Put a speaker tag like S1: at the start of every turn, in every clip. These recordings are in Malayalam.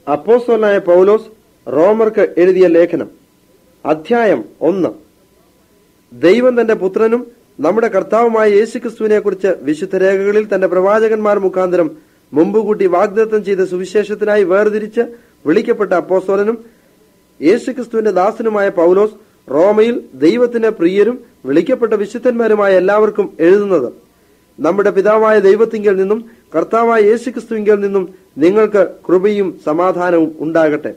S1: അപ്പോസ്തലനായ പൗലോസ് റോമർക്ക് എഴുതിയ ലേഖനം അധ്യായം ഒന്ന് ദൈവം തന്റെ പുത്രനും നമ്മുടെ കർത്താവുമായ യേശുക്രിസ്തുവിനെ കുറിച്ച് വിശുദ്ധ രേഖകളിൽ തന്റെ പ്രവാചകന്മാർ മുഖാന്തരം മുമ്പുകൂട്ടി വാഗ്ദത്തം ചെയ്ത സുവിശേഷത്തിനായി വേർതിരിച്ച് വിളിക്കപ്പെട്ട അപ്പോസ്തലനും യേശുക്രിസ്തുവിന്റെ ദാസനുമായ പൗലോസ് റോമയിൽ ദൈവത്തിന് പ്രിയരും വിളിക്കപ്പെട്ട വിശുദ്ധന്മാരുമായ എല്ലാവർക്കും എഴുതുന്നത് നമ്മുടെ പിതാവായ ദൈവത്തിങ്കിൽ നിന്നും കർത്താവായ യേശുക്രിസ്തുവിങ്കിൽ നിന്നും നിങ്ങൾക്ക് കൃപയും സമാധാനവും ഉണ്ടാകട്ടെ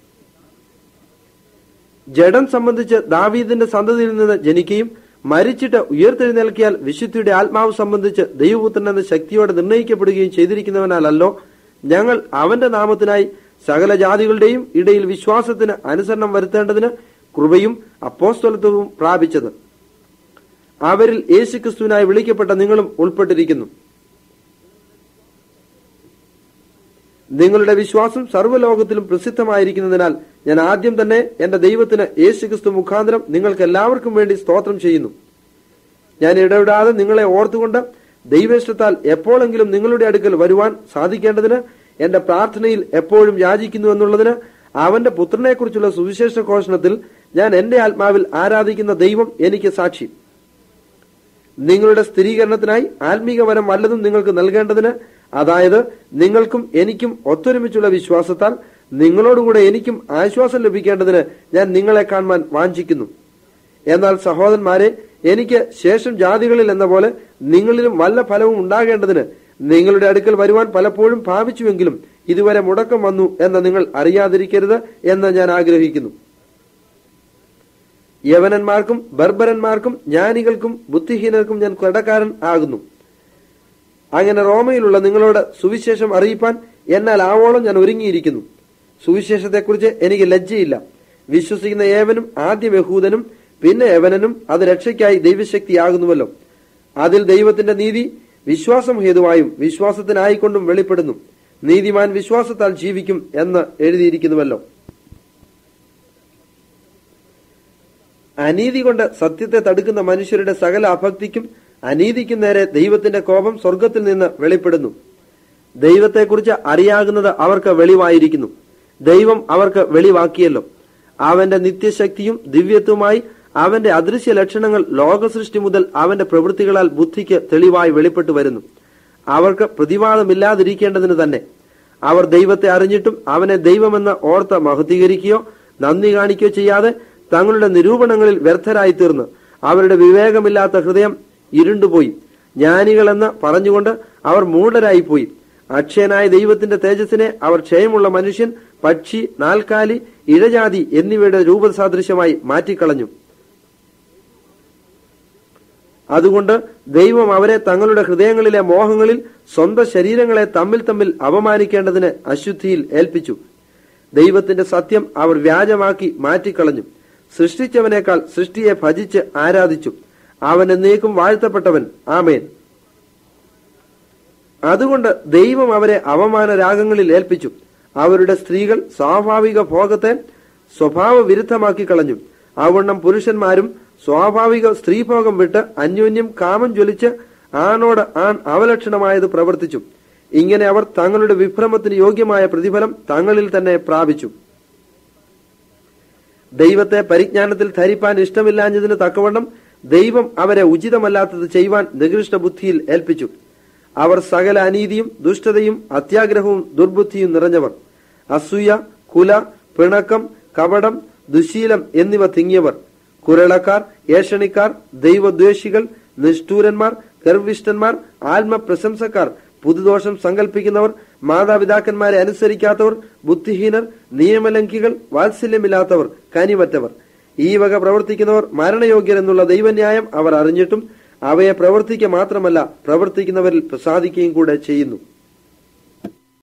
S1: ജഡം സംബന്ധിച്ച് ദാവീദിന്റെ സന്തതിയിൽ നിന്ന് ജനിക്കുകയും മരിച്ചിട്ട് ഉയർത്തെഴുന്നേൽക്കിയാൽ വിശുദ്ധിയുടെ ആത്മാവ് സംബന്ധിച്ച് ദൈവപുത്രൻ എന്ന ശക്തിയോടെ നിർണയിക്കപ്പെടുകയും ചെയ്തിരിക്കുന്നവനാലല്ലോ ഞങ്ങൾ അവന്റെ നാമത്തിനായി സകല ജാതികളുടെയും ഇടയിൽ വിശ്വാസത്തിന് അനുസരണം വരുത്തേണ്ടതിന് കൃപയും അപ്പോസ്തലത്വവും പ്രാപിച്ചത് അവരിൽ യേശുക്രിസ്തുവിനായി വിളിക്കപ്പെട്ട നിങ്ങളും ഉൾപ്പെട്ടിരിക്കുന്നു നിങ്ങളുടെ വിശ്വാസം സർവ്വലോകത്തിലും പ്രസിദ്ധമായിരിക്കുന്നതിനാൽ ഞാൻ ആദ്യം തന്നെ എന്റെ ദൈവത്തിന് യേശുക്രിസ്തു മുഖാന്തരം നിങ്ങൾക്ക് എല്ലാവർക്കും വേണ്ടി സ്തോത്രം ചെയ്യുന്നു ഞാൻ ഇടവിടാതെ നിങ്ങളെ ഓർത്തുകൊണ്ട് ദൈവേഷ്ടത്താൽ എപ്പോഴെങ്കിലും നിങ്ങളുടെ അടുക്കൽ വരുവാൻ സാധിക്കേണ്ടതിന് എന്റെ പ്രാർത്ഥനയിൽ എപ്പോഴും യാചിക്കുന്നു എന്നുള്ളതിന് അവന്റെ പുത്രനെക്കുറിച്ചുള്ള സുവിശേഷ ഘോഷണത്തിൽ ഞാൻ എന്റെ ആത്മാവിൽ ആരാധിക്കുന്ന ദൈവം എനിക്ക് സാക്ഷി നിങ്ങളുടെ സ്ഥിരീകരണത്തിനായി ആത്മീക വരം വല്ലതും നിങ്ങൾക്ക് നൽകേണ്ടതിന് അതായത് നിങ്ങൾക്കും എനിക്കും ഒത്തൊരുമിച്ചുള്ള വിശ്വാസത്താൽ നിങ്ങളോടുകൂടെ എനിക്കും ആശ്വാസം ലഭിക്കേണ്ടതിന് ഞാൻ നിങ്ങളെ കാണുവാൻ വാഞ്ചിക്കുന്നു എന്നാൽ സഹോദരന്മാരെ എനിക്ക് ശേഷം ജാതികളിൽ എന്ന പോലെ നിങ്ങളിലും വല്ല ഫലവും ഉണ്ടാകേണ്ടതിന് നിങ്ങളുടെ അടുക്കൽ വരുവാൻ പലപ്പോഴും ഭാവിച്ചുവെങ്കിലും ഇതുവരെ മുടക്കം വന്നു എന്ന് നിങ്ങൾ അറിയാതിരിക്കരുത് എന്ന് ഞാൻ ആഗ്രഹിക്കുന്നു യവനന്മാർക്കും ബർബരന്മാർക്കും ജ്ഞാനികൾക്കും ബുദ്ധിഹീനർക്കും ഞാൻ കടക്കാരൻ ആകുന്നു അങ്ങനെ റോമയിലുള്ള നിങ്ങളോട് സുവിശേഷം അറിയിപ്പാൻ എന്നാൽ ആവോളം ഞാൻ ഒരുങ്ങിയിരിക്കുന്നു സുവിശേഷത്തെക്കുറിച്ച് എനിക്ക് ലജ്ജയില്ല വിശ്വസിക്കുന്ന ഏവനും ആദ്യം യഹൂദനും പിന്നെ യവനനും അത് രക്ഷയ്ക്കായി ദൈവശക്തിയാകുന്നുവല്ലോ അതിൽ ദൈവത്തിന്റെ നീതി വിശ്വാസം ഹേതുവായും വിശ്വാസത്തിനായിക്കൊണ്ടും വെളിപ്പെടുന്നു നീതിമാൻ വിശ്വാസത്താൽ ജീവിക്കും എന്ന് എഴുതിയിരിക്കുന്നുവല്ലോ അനീതി കൊണ്ട് സത്യത്തെ തടുക്കുന്ന മനുഷ്യരുടെ സകല അഭക്തിക്കും അനീതിക്കും നേരെ ദൈവത്തിന്റെ കോപം സ്വർഗത്തിൽ നിന്ന് വെളിപ്പെടുന്നു ദൈവത്തെക്കുറിച്ച് അറിയാകുന്നത് അവർക്ക് വെളിവായിരിക്കുന്നു ദൈവം അവർക്ക് വെളിവാക്കിയല്ലോ അവന്റെ നിത്യശക്തിയും ദിവ്യത്വമായി അവന്റെ അദൃശ്യ ലക്ഷണങ്ങൾ ലോകസൃഷ്ടി മുതൽ അവന്റെ പ്രവൃത്തികളാൽ ബുദ്ധിക്ക് തെളിവായി വെളിപ്പെട്ടു വരുന്നു അവർക്ക് പ്രതിവാദമില്ലാതിരിക്കേണ്ടതിന് തന്നെ അവർ ദൈവത്തെ അറിഞ്ഞിട്ടും അവനെ ദൈവമെന്ന് ഓർത്ത് മഹത്വീകരിക്കുകയോ നന്ദി കാണിക്കുകയോ ചെയ്യാതെ തങ്ങളുടെ നിരൂപണങ്ങളിൽ വ്യർത്ഥരായി തീർന്ന് അവരുടെ വിവേകമില്ലാത്ത ഹൃദയം ഇരുണ്ടുപോയി ജ്ഞാനികളെന്ന് പറഞ്ഞുകൊണ്ട് അവർ മൂഢരായിപ്പോയി അക്ഷയനായ ദൈവത്തിന്റെ തേജസ്സിനെ അവർ ക്ഷയമുള്ള മനുഷ്യൻ പക്ഷി നാൽക്കാലി ഇഴജാതി എന്നിവയുടെ രൂപസാദൃശ്യമായി മാറ്റിക്കളഞ്ഞു അതുകൊണ്ട് ദൈവം അവരെ തങ്ങളുടെ ഹൃദയങ്ങളിലെ മോഹങ്ങളിൽ സ്വന്തം ശരീരങ്ങളെ തമ്മിൽ തമ്മിൽ അപമാനിക്കേണ്ടതിന് അശുദ്ധിയിൽ ഏൽപ്പിച്ചു ദൈവത്തിന്റെ സത്യം അവർ വ്യാജമാക്കി മാറ്റിക്കളഞ്ഞു സൃഷ്ടിച്ചവനേക്കാൾ സൃഷ്ടിയെ ഭജിച്ച് ആരാധിച്ചു അവൻ എന്നേക്കും വാഴ്ത്തപ്പെട്ടവൻ ആമേൻ അതുകൊണ്ട് ദൈവം അവരെ അവമാന രാഗങ്ങളിൽ ഏൽപ്പിച്ചു അവരുടെ സ്ത്രീകൾ സ്വാഭാവിക ഭോഗത്തെ സ്വഭാവ വിരുദ്ധമാക്കി കളഞ്ഞു അവണ്ണം പുരുഷന്മാരും സ്വാഭാവിക സ്ത്രീഭോഗം വിട്ട് അന്യോന്യം കാമം ജ്വലിച്ച് ആണോട് ആൺ അവലക്ഷണമായത് പ്രവർത്തിച്ചു ഇങ്ങനെ അവർ തങ്ങളുടെ വിഭ്രമത്തിന് യോഗ്യമായ പ്രതിഫലം തങ്ങളിൽ തന്നെ പ്രാപിച്ചു ദൈവത്തെ പരിജ്ഞാനത്തിൽ ധരിപ്പാൻ ഇഷ്ടമില്ലാഞ്ഞതിന് തക്കവണ്ണം ദൈവം അവരെ ഉചിതമല്ലാത്തത് ചെയ്യുവാൻ നികൃഷ്ട ബുദ്ധിയിൽ ഏൽപ്പിച്ചു അവർ സകല അനീതിയും ദുഷ്ടതയും അത്യാഗ്രഹവും ദുർബുദ്ധിയും നിറഞ്ഞവർ അസൂയ കുല പിണക്കം കപടം ദുശീലം എന്നിവ തിങ്ങിയവർ കുരളക്കാർ ഏഷണിക്കാർ ദൈവദ്വേഷികൾ നിഷ്ഠൂരന്മാർ ഗർവിഷ്ഠന്മാർ ആത്മപ്രശംസക്കാർ പുതുദോഷം സങ്കല്പിക്കുന്നവർ മാതാപിതാക്കന്മാരെ അനുസരിക്കാത്തവർ ബുദ്ധിഹീനർ നിയമലംഘികൾ വാത്സല്യമില്ലാത്തവർ കനിമറ്റവർ ഈ വക പ്രവർത്തിക്കുന്നവർ മരണയോഗ്യരെന്നുള്ള ദൈവന്യായം അവർ അറിഞ്ഞിട്ടും അവയെ പ്രവർത്തിക്കുക മാത്രമല്ല പ്രവർത്തിക്കുന്നവരിൽ പ്രസാദിക്കുകയും കൂടെ ചെയ്യുന്നു